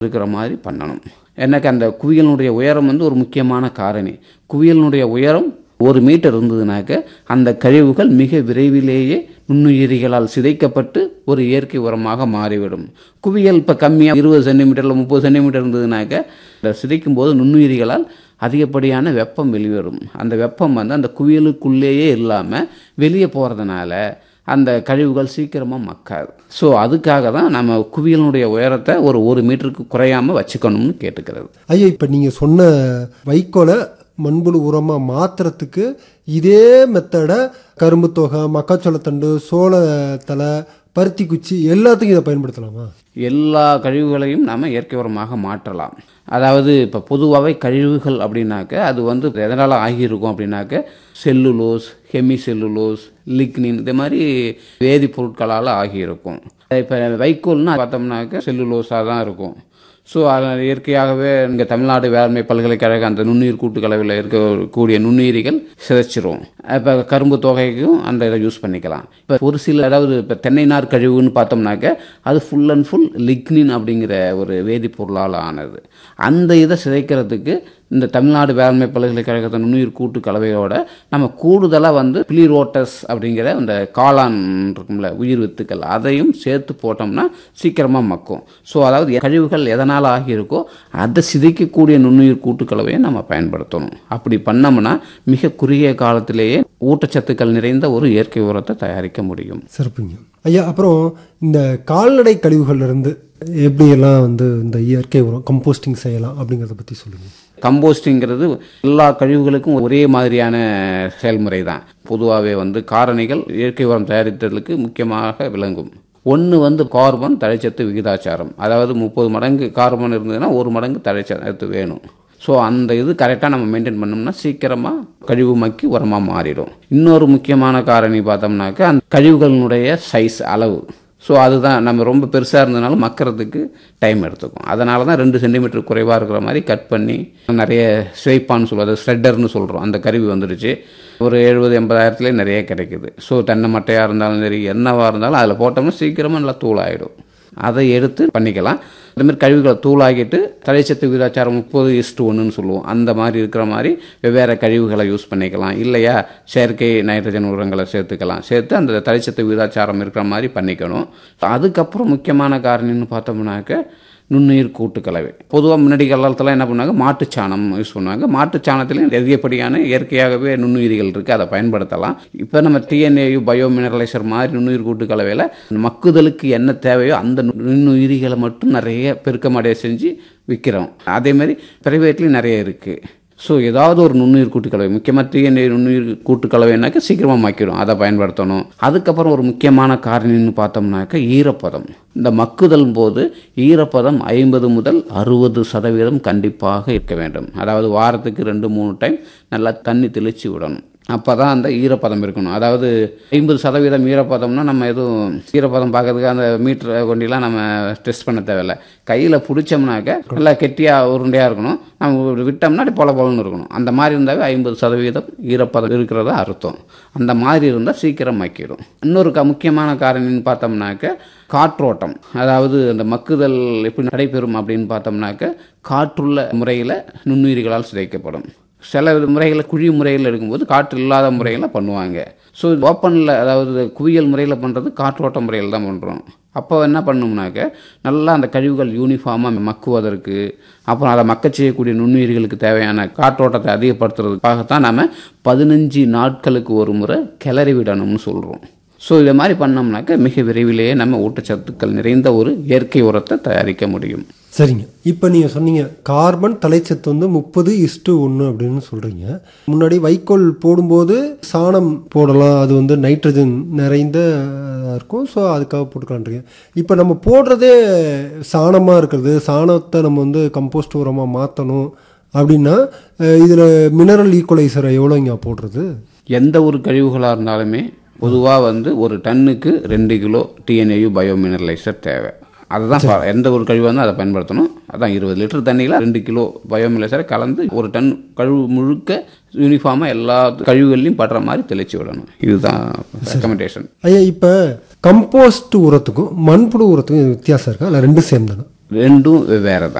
இருக்கிற மாதிரி பண்ணணும் எனக்கு அந்த குவியலினுடைய உயரம் வந்து ஒரு முக்கியமான காரணி குவியலினுடைய உயரம் ஒரு மீட்டர் இருந்ததுனாக்க அந்த கழிவுகள் மிக விரைவிலேயே நுண்ணுயிரிகளால் சிதைக்கப்பட்டு ஒரு இயற்கை உரமாக மாறிவிடும் குவியல் இப்போ கம்மியாக இருபது சென்டிமீட்டரில் முப்பது சென்டிமீட்டர் இருந்ததுனாக்க இந்த சிதைக்கும் போது நுண்ணுயிரிகளால் அதிகப்படியான வெப்பம் வெளிவரும் அந்த வெப்பம் வந்து அந்த குவியலுக்குள்ளேயே இல்லாமல் வெளியே போகிறதுனால அந்த கழிவுகள் சீக்கிரமாக மக்காது ஸோ அதுக்காக தான் நம்ம குவியலினுடைய உயரத்தை ஒரு ஒரு மீட்டருக்கு குறையாமல் வச்சுக்கணும்னு கேட்டுக்கிறது ஐயா இப்போ நீங்கள் சொன்ன வைக்கோலை மண்புழு உரமாக மாற்றுறதுக்கு இதே மெத்தடை கரும்பு தொகை மக்காச்சோளத்தண்டு சோள தலை பருத்தி குச்சி எல்லாத்துக்கும் இதை பயன்படுத்தலாமா எல்லா கழிவுகளையும் நாம் இயற்கை உரமாக மாற்றலாம் அதாவது இப்போ பொதுவாகவே கழிவுகள் அப்படின்னாக்க அது வந்து எதனால் ஆகியிருக்கும் அப்படின்னாக்க செல்லுலோஸ் ஹெமி செல்லுலோஸ் லிக்னின் இது மாதிரி வேதிப்பொருட்களால் ஆகியிருக்கும் இப்போ வைக்கோல்னு பார்த்தோம்னாக்க செல்லுலோஸாக தான் இருக்கும் ஸோ அதில் இயற்கையாகவே இங்கே தமிழ்நாடு வேளாண்மை பல்கலைக்கழக அந்த நுண்ணுயிர் கூட்டுக்கலவையில் இருக்கக்கூடிய நுண்ணுயிரிகள் சிதைச்சிரும் இப்போ கரும்பு தொகைக்கும் அந்த இதை யூஸ் பண்ணிக்கலாம் இப்போ ஒரு சில அதாவது இப்போ தென்னை நார் கழிவுன்னு பார்த்தோம்னாக்க அது ஃபுல் அண்ட் ஃபுல் லிக்னின் அப்படிங்கிற ஒரு வேதிப்பொருளால் ஆனது அந்த இதை சிதைக்கிறதுக்கு இந்த தமிழ்நாடு வேளாண்மை பல்கலைக்கழகத்தின் நுண்ணுயிர் கூட்டு கலவையோட நம்ம கூடுதலாக வந்து பிளிரோட்டஸ் அப்படிங்கிற அந்த காளான் இருக்கும்ல உயிர் வித்துக்கள் அதையும் சேர்த்து போட்டோம்னா சீக்கிரமாக மக்கும் ஸோ அதாவது கழிவுகள் எதனால் ஆகியிருக்கோ அதை சிதைக்கக்கூடிய நுண்ணுயிர் கூட்டு கலவையை நம்ம பயன்படுத்தணும் அப்படி பண்ணோம்னா மிக குறுகிய காலத்திலேயே ஊட்டச்சத்துக்கள் நிறைந்த ஒரு இயற்கை உரத்தை தயாரிக்க முடியும் சிறப்புங்க ஐயா அப்புறம் இந்த கால்நடை கழிவுகள்ல இருந்து எப்படியெல்லாம் வந்து இந்த இயற்கை உரம் கம்போஸ்டிங் செய்யலாம் அப்படிங்கிறத பற்றி சொல்லுங்கள் கம்போஸ்டிங்கிறது எல்லா கழிவுகளுக்கும் ஒரே மாதிரியான செயல்முறை தான் பொதுவாகவே வந்து காரணிகள் இயற்கை உரம் தயாரித்தலுக்கு முக்கியமாக விளங்கும் ஒன்று வந்து கார்பன் தழைச்சத்து விகிதாச்சாரம் அதாவது முப்பது மடங்கு கார்பன் இருந்ததுன்னா ஒரு மடங்கு தழைச்சத்து வேணும் ஸோ அந்த இது கரெக்டாக நம்ம மெயின்டைன் பண்ணோம்னா சீக்கிரமாக கழிவு மக்கி உரமாக மாறிடும் இன்னொரு முக்கியமான காரணி பார்த்தோம்னாக்கா அந்த கழிவுகளினுடைய சைஸ் அளவு ஸோ அதுதான் நம்ம ரொம்ப பெருசாக இருந்ததுனால மக்கறதுக்கு டைம் எடுத்துக்கும் அதனால தான் ரெண்டு சென்டிமீட்டர் குறைவாக இருக்கிற மாதிரி கட் பண்ணி நிறைய ஸ்வைப்பான்னு சொல்லுவது ஸ்ட்ரெட்டர்னு சொல்கிறோம் அந்த கருவி வந்துடுச்சு ஒரு எழுபது எண்பதாயிரத்துலேயே நிறைய கிடைக்குது ஸோ தென்னை மட்டையாக இருந்தாலும் சரி என்னவாக இருந்தாலும் அதில் போட்டோம்னா சீக்கிரமாக நல்லா தூளாகிடும் அதை எடுத்து பண்ணிக்கலாம் அதுமாதிரி கழிவுகளை தூளாகிட்டு தழைச்சத்து விகிதாச்சாரம் முப்பது இஸ்டு ஒன்றுன்னு சொல்லுவோம் அந்த மாதிரி இருக்கிற மாதிரி வெவ்வேறு கழிவுகளை யூஸ் பண்ணிக்கலாம் இல்லையா செயற்கை நைட்ரஜன் உரங்களை சேர்த்துக்கலாம் சேர்த்து அந்த தழைச்சத்து விகிதாச்சாரம் இருக்கிற மாதிரி பண்ணிக்கணும் அதுக்கப்புறம் முக்கியமான காரணின்னு பார்த்தோம்னாக்க நுண்ணுயிர் கூட்டுக்கலவை பொதுவாக முன்னாடி காலத்தில் என்ன பண்ணாங்க மாட்டுச்சாணம் யூஸ் பண்ணுவாங்க மாட்டுச்சாணத்துலேயும் அதிகப்படியான இயற்கையாகவே நுண்ணுயிரிகள் இருக்குது அதை பயன்படுத்தலாம் இப்போ நம்ம டிஎன்ஏயு பயோ மினரலைசர் மாதிரி நுண்ணுயிர் கூட்டுக்கலவையில் மக்குதலுக்கு என்ன தேவையோ அந்த நுண்ணுயிரிகளை மட்டும் நிறைய பெருக்கமடைய செஞ்சு விற்கிறோம் அதேமாதிரி ப்ரைவேட்லேயும் நிறைய இருக்குது ஸோ ஏதாவது ஒரு நுண்ணுயிர் கூட்டுக்கலவை முக்கியமாக டிஎன்ஏ நுண்ணுயிர் கூட்டுக்கலவைனாக்க சீக்கிரமாக மக்கிடும் அதை பயன்படுத்தணும் அதுக்கப்புறம் ஒரு முக்கியமான காரணின்னு பார்த்தோம்னாக்க ஈரப்பதம் இந்த மக்குதல் போது ஈரப்பதம் ஐம்பது முதல் அறுபது சதவீதம் கண்டிப்பாக இருக்க வேண்டும் அதாவது வாரத்துக்கு ரெண்டு மூணு டைம் நல்லா தண்ணி தெளித்து விடணும் அப்போ தான் அந்த ஈரப்பதம் இருக்கணும் அதாவது ஐம்பது சதவீதம் ஈரப்பதம்னா நம்ம எதுவும் ஈரப்பதம் பார்க்கறதுக்கு அந்த மீட்டரை கொண்டிலாம் நம்ம டெஸ்ட் பண்ண தேவையில்ல கையில் பிடிச்சோம்னாக்க நல்லா கெட்டியாக உருண்டையாக இருக்கணும் நம்ம விட்டோம்னா அப்படி பொல பொலன்னு இருக்கணும் அந்த மாதிரி இருந்தாவே ஐம்பது சதவீதம் ஈரப்பதம் இருக்கிறதா அர்த்தம் அந்த மாதிரி இருந்தால் சீக்கிரம் மக்கிடும் இன்னொரு க முக்கியமான காரணின்னு பார்த்தோம்னாக்க காற்றோட்டம் அதாவது அந்த மக்குதல் எப்படி நடைபெறும் அப்படின்னு பார்த்தோம்னாக்க காற்றுள்ள முறையில் நுண்ணுயிரிகளால் சிதைக்கப்படும் சில முறைகளில் குழி முறையில் எடுக்கும்போது காற்று இல்லாத முறையில் பண்ணுவாங்க ஸோ ஓப்பனில் அதாவது குவியல் முறையில் பண்ணுறது காற்றோட்ட முறையில் தான் பண்ணுறோம் அப்போ என்ன பண்ணோம்னாக்க நல்லா அந்த கழிவுகள் யூனிஃபார்மாக மக்குவதற்கு அப்புறம் அதை மக்கச் செய்யக்கூடிய நுண்ணுயிர்களுக்கு தேவையான காற்றோட்டத்தை அதிகப்படுத்துறதுக்காகத்தான் நம்ம பதினஞ்சு நாட்களுக்கு ஒரு முறை கிளறி விடணும்னு சொல்கிறோம் ஸோ இதை மாதிரி பண்ணோம்னாக்க மிக விரைவிலேயே நம்ம ஊட்டச்சத்துக்கள் நிறைந்த ஒரு இயற்கை உரத்தை தயாரிக்க முடியும் சரிங்க இப்போ நீங்கள் சொன்னீங்க கார்பன் தலைச்சத்து வந்து முப்பது இஸ்டு ஒன்று அப்படின்னு சொல்கிறீங்க முன்னாடி வைக்கோல் போடும்போது சாணம் போடலாம் அது வந்து நைட்ரஜன் நிறைந்த இருக்கும் ஸோ அதுக்காக போட்டுக்கலான்றீங்க இப்போ நம்ம போடுறதே சாணமாக இருக்கிறது சாணத்தை நம்ம வந்து கம்போஸ்ட் உரமாக மாற்றணும் அப்படின்னா இதில் மினரல் ஈக்குவலைசரை எவ்வளோ இங்கே போடுறது எந்த ஒரு கழிவுகளாக இருந்தாலுமே பொதுவாக வந்து ஒரு டன்னுக்கு ரெண்டு கிலோ டிஎன்ஏயு பயோமினரலைசர் தேவை அதுதான் பா- எந்த ஒரு கழிவாக இருந்தாலும் அதை பயன்படுத்தணும் அதான் இருபது லிட்டர் தண்ணியில் ரெண்டு கிலோ பயோமினரலைசரை கலந்து ஒரு டன் கழிவு முழுக்க யூனிஃபார்மாக எல்லா கழிவுகள்லையும் படுற மாதிரி தெளிச்சு விடணும் இதுதான் ரெக்கமெண்டேஷன் ஐயா இப்போ கம்போஸ்ட் உரத்துக்கும் மண்புழு உரத்துக்கும் இது வித்தியாசம் இருக்கா இல்லை ரெண்டும் சேம் தானே ரெண்டும் வெவ்வேறு தான்